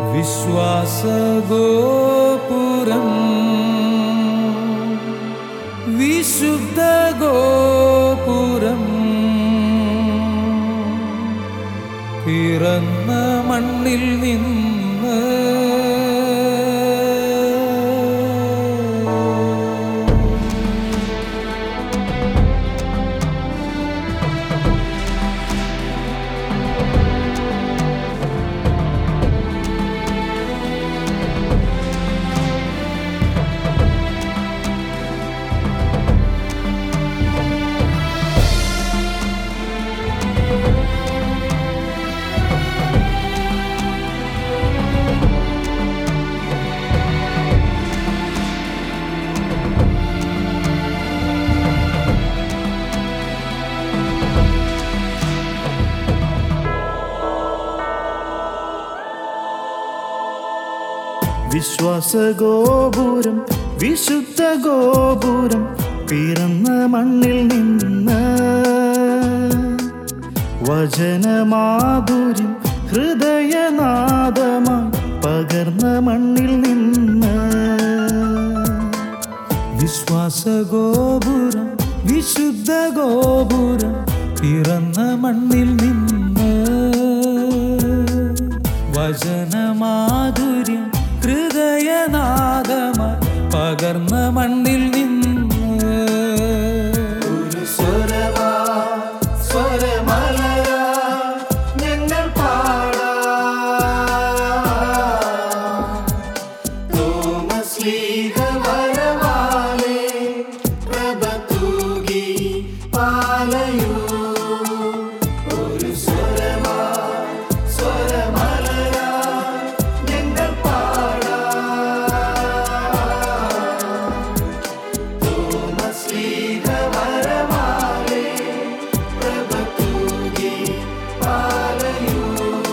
വിശ്വാസഗോപുരം വിശുദ്ധ ഗോപുരം പിറന്ന മണ്ണിൽ നിന്ന് വിശ്വാസഗോപുരം വിശുദ്ധ ഗോപുരം പിറന്ന മണ്ണിൽ നിന്ന് വചനമാധുര്യം ഹൃദയനാദമായി പകർന്ന മണ്ണിൽ നിന്ന് വിശ്വാസഗോപുരം വിശുദ്ധ ഗോപുരം പിറന്ന മണ്ണിൽ നിന്ന് വചനമാധുര്യം ഹൃദയനാദമായി പകർന്ന മണ്ണിൽ നിന്ന് ഒരു സ്വരമാ സ്വരമലരാ ഞങ്ങൾ പാടാ തോമസ്ലീഹ വരവാലേ പ്രഭ തൂകി പാലയൂ ഒരു സ്വരമാ സ്വരമലരാ ഞങ്ങൾ പാടാ തോമസ്ലീഹ വരവാലേ പ്രഭ തൂകി പാലയൂ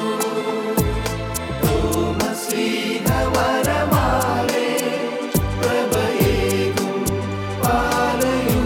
തോമസ്ലീഹ വരവാലേ പ്രഭയേകും പാലയൂ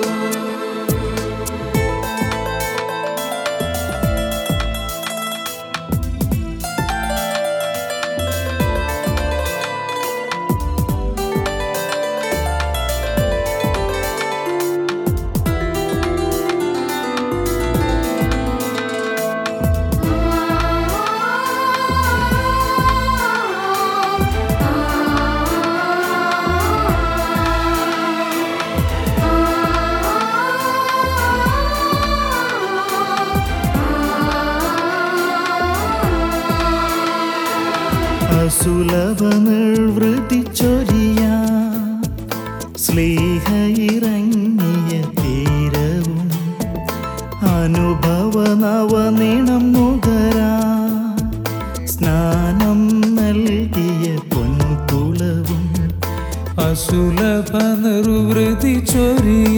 അസുലഭ നിർവൃതിച്ചൊരിയ സ്ലീഹ ഇറങ്ങിയ തീരവും അനുഭവ നവനിണം നുകരാ സ്നാനം നൽകിയ പൊൻകുളവും അസുലഭ നിർവൃതി ചൊരിയ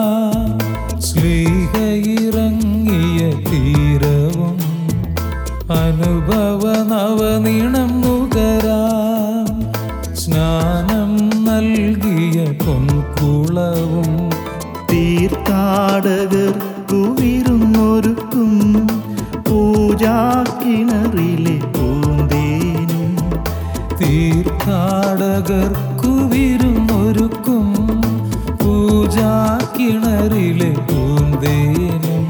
സ്ലീഹ ഇറങ്ങിയ തീരവും അനുഭവ നവനീണം നുകരാം സ്നാനം നൽകിയ പൊൻകുളവും തീർത്ഥാടകർക്കു വിരുന്നൊരുക്കും പൂജാക്കിണറിലെ പൂന്തേനും തീർത്ഥാടകർക്കു വിരുന്നൊരുക്കും പൂജാക്കിണറിലെ പൂന്തേനും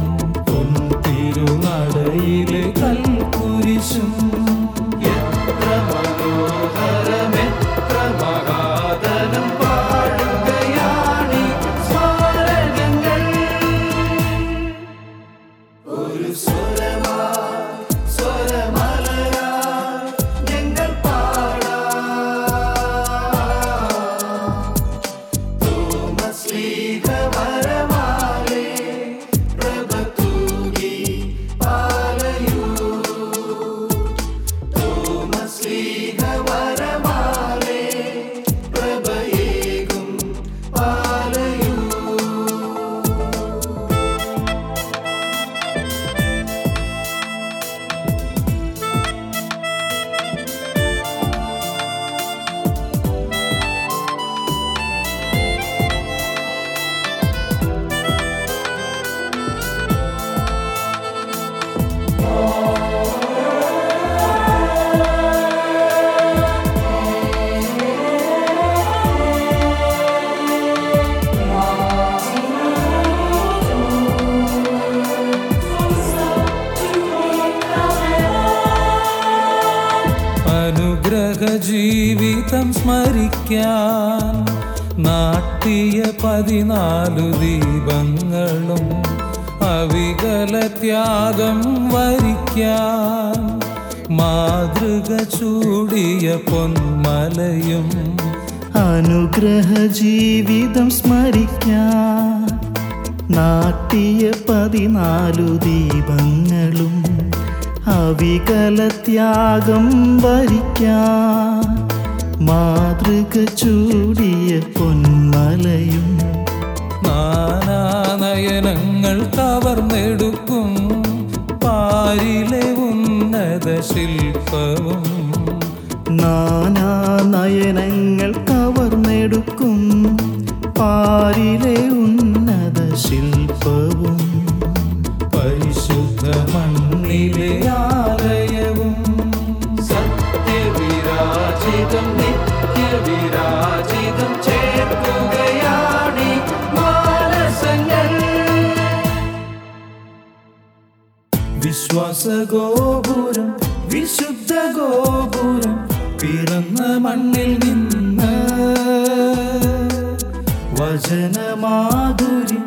പൊൻതിരുനടയിലെ കൽക്കുരിശും എത്ര മനോഹരമെത്ര മഹാതരം പാടുകയാണി സ്മാരകങ്ങൾ ഒരു സ്വരമാ സ്വരമലരാ ഞങ്ങൾ പാടാ തോമസ്ലീഹ വരവാലേ പ്രഭ തൂകി പാലയൂ ജീവിതം സ്മരിക്കാൻ നാട്ടിയ പതിനാലു ദീപങ്ങളും അവികല ത്യാഗം വരിക്കാൻ മാതൃക ചൂടിയ പൊന്മലയും അനുഗ്രഹ ജീവിതം സ്മരിക്കാൻ നാട്ടിയ പതിനാലു ദീപങ്ങളും അവികല ത്യാഗം വരിക്കാൻ മാതൃക ചൂടിയ പൊന്മലയും നാനാനയനങ്ങൾ കവർന്നെടുക്കും പാരിലെ ഉന്നത ശില്പവും നാനാ നയനങ്ങൾ കവർന്നെടുക്കും പാരിലെ ഉന്നത ശില്പവും പരിശുദ്ധ മണ്ണിലെ ആലയവും സത്യവിരാജിതം നിത്യവിരാജിതം ചേർക്കുകയാണി മാനസങ്ങൾ വിശ്വാസഗോപുരം വിശുദ്ധ ഗോപുരം പിറന്ന മണ്ണിൽ നിന്ന് വചനമാധുര്യം